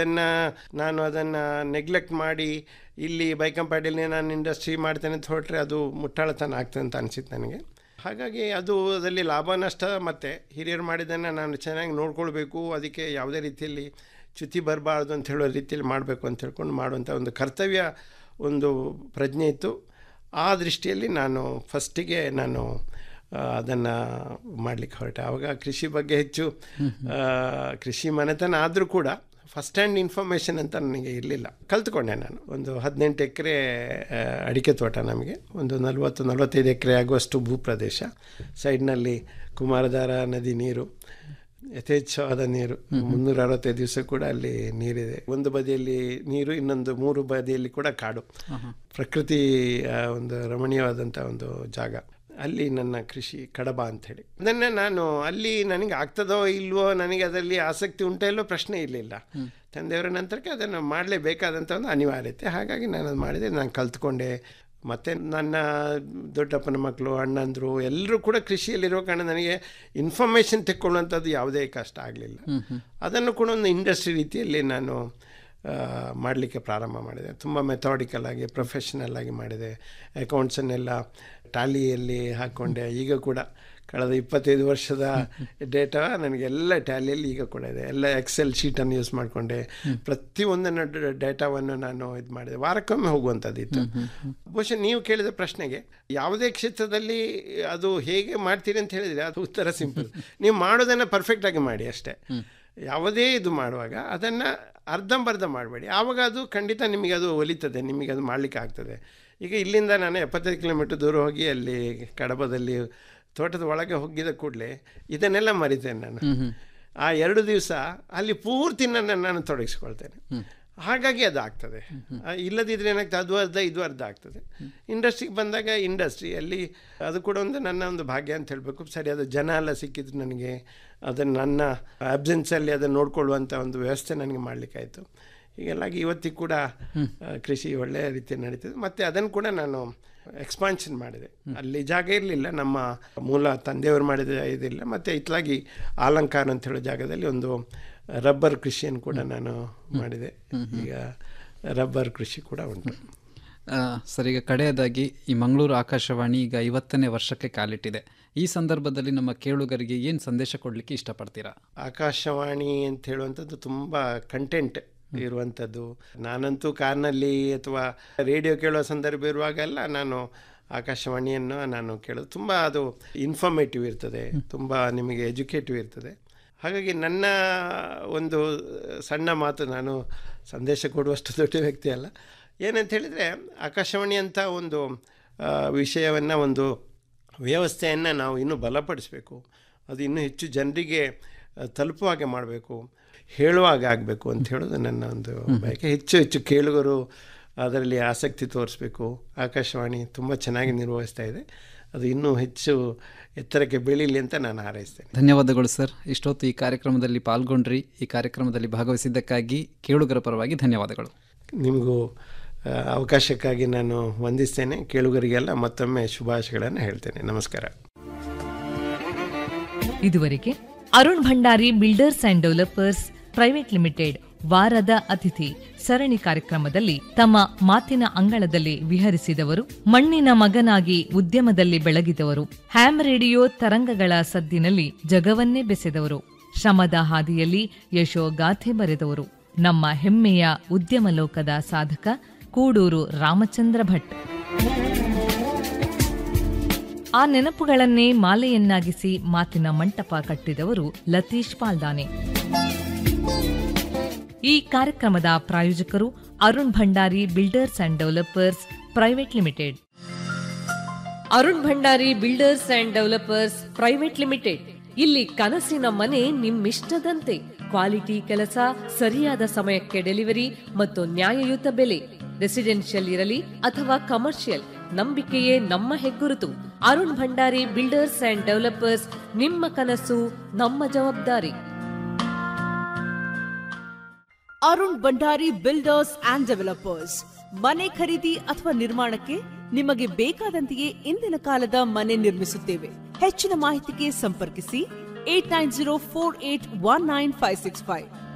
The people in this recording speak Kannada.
ಅದನ್ನು ನಾನು ಅದನ್ನು ನೆಗ್ಲೆಕ್ಟ್ ಮಾಡಿ ಇಲ್ಲಿ ಬೈಕಂಪಾಡಿಯಲ್ಲಿ ನಾನು ಇಂಡಸ್ಟ್ರಿ ಮಾಡ್ತೇನೆ ಅಂತ ಹೊರಟ್ರೆ ಅದು ಮುಟ್ಟಾಳತನ ಆಗ್ತದೆ ಅಂತ ಅನಿಸಿತ್ತು ನನಗೆ ಹಾಗಾಗಿ ಅದು ಅದರಲ್ಲಿ ಲಾಭ ನಷ್ಟ ಮತ್ತು ಹಿರಿಯರು ಮಾಡಿದ್ದನ್ನು ನಾನು ಚೆನ್ನಾಗಿ ನೋಡ್ಕೊಳ್ಬೇಕು ಅದಕ್ಕೆ ಯಾವುದೇ ರೀತಿಯಲ್ಲಿ ಚ್ಯುತಿ ಬರಬಾರ್ದು ಅಂತ ಹೇಳೋ ರೀತಿಯಲ್ಲಿ ಮಾಡಬೇಕು ಅಂತ ಹೇಳ್ಕೊಂಡು ಮಾಡುವಂಥ ಒಂದು ಕರ್ತವ್ಯ ಒಂದು ಪ್ರಜ್ಞೆ ಇತ್ತು ಆ ದೃಷ್ಟಿಯಲ್ಲಿ ನಾನು ಫಸ್ಟಿಗೆ ನಾನು ಅದನ್ನು ಮಾಡಲಿಕ್ಕೆ ಹೊರಟೆ ಆವಾಗ ಕೃಷಿ ಬಗ್ಗೆ ಹೆಚ್ಚು ಆ, ಕೃಷಿ ಮನೆತನ ಆದರೂ ಕೂಡ ಫಸ್ಟ್ ಹ್ಯಾಂಡ್ ಇನ್ಫಾರ್ಮೇಷನ್ ಅಂತ ನನಗೆ ಇರಲಿಲ್ಲ ಕಲ್ತ್ಕೊಂಡೆ ನಾನು ಒಂದು ಹದಿನೆಂಟು ಎಕರೆ ಅಡಿಕೆ ತೋಟ ನಮಗೆ ಒಂದು ನಲವತ್ತು ನಲವತ್ತೈದು ಎಕರೆ ಆಗುವಷ್ಟು ಭೂಪ್ರದೇಶ ಸೈಡ್ನಲ್ಲಿ ಕುಮಾರಧಾರ ನದಿ ನೀರು ಯಥೇಚ್ಛವಾದ ನೀರು ಮುನ್ನೂರ ಅರವತ್ತೈದು ದಿವಸ ಕೂಡ ಅಲ್ಲಿ ನೀರಿದೆ ಒಂದು ಬದಿಯಲ್ಲಿ ನೀರು ಇನ್ನೊಂದು ಮೂರು ಬದಿಯಲ್ಲಿ ಕೂಡ ಕಾಡು ಪ್ರಕೃತಿ ಆ, ಒಂದು ರಮಣೀಯವಾದಂಥ ಒಂದು ಜಾಗ ಅಲ್ಲಿ ನನ್ನ ಕೃಷಿ ಕಡಬ ಅಂಥೇಳಿ ಅದನ್ನು ನಾನು ಅಲ್ಲಿ ನನಗೆ ಆಗ್ತದೋ ಇಲ್ವೋ ನನಗೆ ಅದರಲ್ಲಿ ಆಸಕ್ತಿ ಉಂಟೋ ಇಲ್ಲೋ ಪ್ರಶ್ನೆ ಇರಲಿಲ್ಲ ತಂದೆಯವರ ನಂತರಕ್ಕೆ ಅದನ್ನು ಮಾಡಲೇಬೇಕಾದಂಥ ಒಂದು ಅನಿವಾರ್ಯತೆ ಹಾಗಾಗಿ ನಾನು ಅದು ಮಾಡಿದೆ ನಾನು ಕಲ್ತ್ಕೊಂಡೆ ಮತ್ತು ನನ್ನ ದೊಡ್ಡಪ್ಪನ ಮಕ್ಕಳು ಅಣ್ಣಂದರು ಎಲ್ಲರೂ ಕೂಡ ಕೃಷಿಯಲ್ಲಿರೋ ಕಾರಣ ನನಗೆ ಇನ್ಫಾರ್ಮೇಷನ್ ತೆಕ್ಕೊಳ್ಳುವಂಥದ್ದು ಯಾವುದೇ ಕಷ್ಟ ಆಗಲಿಲ್ಲ ಅದನ್ನು ಕೂಡ ಒಂದು ಇಂಡಸ್ಟ್ರಿ ರೀತಿಯಲ್ಲಿ ನಾನು ಮಾಡಲಿಕ್ಕೆ ಪ್ರಾರಂಭ ಮಾಡಿದೆ ತುಂಬ ಮೆಥಾಡಿಕಲ್ ಆಗಿ ಪ್ರೊಫೆಷನಲ್ ಆಗಿ ಮಾಡಿದೆ ಅಕೌಂಟ್ಸನ್ನೆಲ್ಲ ಟ್ಯಾಲಿಯಲ್ಲಿ ಹಾಕ್ಕೊಂಡೆ ಈಗ ಕೂಡ ಕಳೆದ ಇಪ್ಪತ್ತೈದು ವರ್ಷದ ಡೇಟಾ ನನಗೆಲ್ಲ ಟ್ಯಾಲಿಯಲ್ಲಿ ಈಗ ಕೂಡ ಇದೆ ಎಲ್ಲ ಎಕ್ಸೆಲ್ ಶೀಟನ್ನು ಯೂಸ್ ಮಾಡಿಕೊಂಡೆ ಪ್ರತಿಯೊಂದನ್ನು ಡೇಟಾವನ್ನು ನಾನು ಇದು ಮಾಡಿದೆ ವಾರಕ್ಕೊಮ್ಮೆ ಹೋಗುವಂಥದ್ದಿತ್ತು ಬಹುಶಃ ನೀವು ಕೇಳಿದ ಪ್ರಶ್ನೆಗೆ ಯಾವುದೇ ಕ್ಷೇತ್ರದಲ್ಲಿ ಅದು ಹೇಗೆ ಮಾಡ್ತೀರಿ ಅಂತ ಹೇಳಿದರೆ ಅದು ಉತ್ತರ ಸಿಂಪಲ್ ನೀವು ಮಾಡೋದನ್ನು ಪರ್ಫೆಕ್ಟಾಗಿ ಮಾಡಿ ಅಷ್ಟೇ ಯಾವುದೇ ಇದು ಮಾಡುವಾಗ ಅದನ್ನು ಅರ್ಧಂಬರ್ಧ ಮಾಡಬೇಡಿ ಆವಾಗ ಅದು ಖಂಡಿತ ನಿಮಗೆ ಅದು ಒಲಿತದೆ ನಿಮಗೆ ಅದು ಮಾಡಲಿಕ್ಕೆ ಆಗ್ತದೆ ಈಗ ಇಲ್ಲಿಂದ ನಾನು ಎಪ್ಪತ್ತೈದು ಕಿಲೋಮೀಟ್ರ್ ದೂರ ಹೋಗಿ ಅಲ್ಲಿ ಕಡಬದಲ್ಲಿ ತೋಟದ ಒಳಗೆ ಹೋಗಿದ ಕೂಡಲೇ ಇದನ್ನೆಲ್ಲ ಮರಿತೇನೆ ನಾನು ಆ ಎರಡು ದಿವಸ ಅಲ್ಲಿ ಪೂರ್ತಿ ನನ್ನ ನಾನು ತೊಡಗಿಸ್ಕೊಳ್ತೇನೆ ಹಾಗಾಗಿ ಅದು ಆಗ್ತದೆ ಆ, ಇಲ್ಲದಿದ್ರೆ ಏನಾಗ್ತದೆ ಅದು ಅರ್ಧ ಇದು ಅರ್ಧ ಆಗ್ತದೆ ಇಂಡಸ್ಟ್ರಿಗೆ ಬಂದಾಗ ಇಂಡಸ್ಟ್ರಿ ಅಲ್ಲಿ ಅದು ಕೂಡ ಒಂದು ನನ್ನ ಒಂದು ಭಾಗ್ಯ ಅಂತ ಹೇಳಬೇಕು ಸರಿಯಾದ ಜನ ಎಲ್ಲ ಸಿಕ್ಕಿದ್ರು ನನಗೆ ಅದನ್ನು ನನ್ನ ಅಬ್ಸೆನ್ಸಲ್ಲಿ ಅದನ್ನು ನೋಡ್ಕೊಳ್ಳುವಂಥ ಒಂದು ವ್ಯವಸ್ಥೆ ನನಗೆ ಮಾಡಲಿಕ್ಕಾಯಿತು ಹೀಗೆಲ್ಲಾಗಿ ಇವತ್ತಿಗೆ ಕೂಡ ಆ, ಕೃಷಿ ಒಳ್ಳೆಯ ರೀತಿಯಲ್ಲಿ ನಡೀತದೆ ಮತ್ತು ಅದನ್ನು ಕೂಡ ನಾನು ಎಕ್ಸ್ಪಾನ್ಷನ್ ಮಾಡಿದೆ ಅಲ್ಲಿ ಜಾಗ ಇರಲಿಲ್ಲ ನಮ್ಮ ಮೂಲ ತಂದೆಯವರು ಮಾಡಿದ ಇದಿಲ್ಲ ಮತ್ತು ಇತ್ಲಾಗಿ ಆಲಂಕಾರ ಅಂತ ಹೇಳೋ ಜಾಗದಲ್ಲಿ ಒಂದು ರಬ್ಬರ್ ಕೃಷಿಯನ್ನು ಕೂಡ ನಾನು ಮಾಡಿದೆ ಈಗ ರಬ್ಬರ್ ಕೃಷಿ ಕೂಡ ಉಂಟು ಆ, ಸರ್ ಈಗ ಕಡೆಯದಾಗಿ ಈ ಮಂಗಳೂರು ಆಕಾಶವಾಣಿ ಈಗ ಐವತ್ತನೇ ವರ್ಷಕ್ಕೆ ಕಾಲಿಟ್ಟಿದೆ ಈ ಸಂದರ್ಭದಲ್ಲಿ ನಮ್ಮ ಕೇಳುಗರಿಗೆ ಏನು ಸಂದೇಶ ಕೊಡಲಿಕ್ಕೆ ಇಷ್ಟಪಡ್ತೀರಾ ಆಕಾಶವಾಣಿ ಅಂತ ಹೇಳುವಂಥದ್ದು ತುಂಬ ಕಂಟೆಂಟ್ ಇರುವಂಥದ್ದು ನಾನಂತೂ ಕಾರ್ನಲ್ಲಿ ಅಥವಾ ರೇಡಿಯೋ ಕೇಳೋ ಸಂದರ್ಭ ಇರುವಾಗೆಲ್ಲ ನಾನು ಆಕಾಶವಾಣಿಯನ್ನು ನಾನು ಕೇಳೋದು ತುಂಬ ಅದು ಇನ್ಫಾರ್ಮೇಟಿವ್ ಇರ್ತದೆ ತುಂಬ ನಿಮಗೆ ಎಜುಕೇಟಿವ್ ಇರ್ತದೆ ಹಾಗಾಗಿ ನನ್ನ ಒಂದು ಸಣ್ಣ ಮಾತು ನಾನು ಸಂದೇಶ ಕೊಡುವಷ್ಟು ದೊಡ್ಡ ವ್ಯಕ್ತಿ ಅಲ್ಲ ಏನಂತ ಹೇಳಿದರೆ ಆಕಾಶವಾಣಿ ಅಂತ ಒಂದು ವಿಷಯವನ್ನು ಒಂದು ವ್ಯವಸ್ಥೆಯನ್ನು ನಾವು ಇನ್ನೂ ಬಲಪಡಿಸಬೇಕು ಅದು ಇನ್ನೂ ಹೆಚ್ಚು ಜನರಿಗೆ ಆ, ತಲುಪುವ ಹಾಗೆ ಮಾಡಬೇಕು ಹೇಳುವಾಗ ಆಗಬೇಕು ಅಂತ ಹೇಳೋದು ನನ್ನ ಒಂದು ಬಯಕೆ ಹೆಚ್ಚು ಹೆಚ್ಚು ಕೇಳುಗರು ಅದರಲ್ಲಿ ಆಸಕ್ತಿ ತೋರಿಸ್ಬೇಕು ಆಕಾಶವಾಣಿ ತುಂಬ ಚೆನ್ನಾಗಿ ನಿರ್ವಹಿಸ್ತಾ ಇದೆ ಅದು ಇನ್ನೂ ಹೆಚ್ಚು ಎತ್ತರಕ್ಕೆ ಬೆಳೀಲಿ ಅಂತ ನಾನು ಹಾರೈಸ್ತೇನೆ ಧನ್ಯವಾದಗಳು ಸರ್ ಇಷ್ಟೊತ್ತು ಈ ಕಾರ್ಯಕ್ರಮದಲ್ಲಿ ಪಾಲ್ಗೊಂಡ್ರಿ ಈ ಕಾರ್ಯಕ್ರಮದಲ್ಲಿ ಭಾಗವಹಿಸಿದ್ದಕ್ಕಾಗಿ ಕೇಳುಗರ ಪರವಾಗಿ ಧನ್ಯವಾದಗಳು ನಿಮಗೂ ಆ, ಅವಕಾಶಕ್ಕಾಗಿ ನಾನು ವಂದಿಸ್ತೇನೆ ಕೇಳುಗರಿಗೆಲ್ಲ ಮತ್ತೊಮ್ಮೆ ಶುಭಾಶಯಗಳನ್ನು ಹೇಳ್ತೇನೆ ನಮಸ್ಕಾರ ಇದುವರೆಗೆ Arun Bhandari Builders and Developers Private Limited ವಾರದ ಅತಿಥಿ ಸರಣಿ ಕಾರ್ಯಕ್ರಮದಲ್ಲಿ ತಮ್ಮ ಮಾತಿನ ಅಂಗಳದಲ್ಲಿ ವಿಹರಿಸಿದವರು ಮಣ್ಣಿನ ಮಗನಾಗಿ ಉದ್ಯಮದಲ್ಲಿ ಬೆಳಗಿದವರು ಹ್ಯಾಮ್ ರೇಡಿಯೋ ತರಂಗಗಳ ಸದ್ದಿನಲ್ಲಿ ಜಗವನ್ನೇ ಬೆಸೆದವರು ಶ್ರಮದ ಹಾದಿಯಲ್ಲಿ ಯಶೋಗಾಥೆ ಬರೆದವರು ನಮ್ಮ ಹೆಮ್ಮೆಯ ಉದ್ಯಮ ಲೋಕದ ಸಾಧಕ ಕೂಡೂರು ರಾಮಚಂದ್ರ ಭಟ್ ಆ ನೆನಪುಗಳನ್ನೇ ಮಾಲೆಯನ್ನಾಗಿಸಿ ಮಾತಿನ ಮಂಟಪ ಕಟ್ಟಿದವರು ಲತೀಶ್ ಪಾಲ್ದಾನೆ ಈ ಕಾರ್ಯಕ್ರಮದ ಪ್ರಾಯೋಜಕರು Arun Bhandari Builders and Developers Private Limited Arun Bhandari Builders and Developers Private Limited ಇಲ್ಲಿ ಕನಸಿನ ಮನೆ ನಿಮ್ಮಿಷ್ಟದಂತೆ ಕ್ವಾಲಿಟಿ ಕೆಲಸ ಸರಿಯಾದ ಸಮಯಕ್ಕೆ ಡೆಲಿವರಿ ಮತ್ತು ನ್ಯಾಯಯುತ ಬೆಲೆ ರೆಸಿಡೆನ್ಷಿಯಲ್ ಇರಲಿ ಅಥವಾ ಕಮರ್ಷಿಯಲ್ ನಂಬಿಕೆಯೇ ನಮ್ಮ ಹೆಗ್ಗುರುತು Arun Bhandari Builders and Developers ನಿಮ್ಮ ಕನಸು ನಮ್ಮ ಜವಾಬ್ದಾರಿ Arun Bhandari Builders and Developers ಮನೆ ಖರೀದಿ ಅಥವಾ ನಿರ್ಮಾಣಕ್ಕೆ ನಿಮಗೆ ಬೇಕಾದಂತೆಯೇ ಇಂದಿನ ಕಾಲದ ಮನೆ ನಿರ್ಮಿಸುತ್ತೇವೆ ಹೆಚ್ಚಿನ ಮಾಹಿತಿಗೆ ಸಂಪರ್ಕಿಸಿ eight nine zero four eight one nine five six five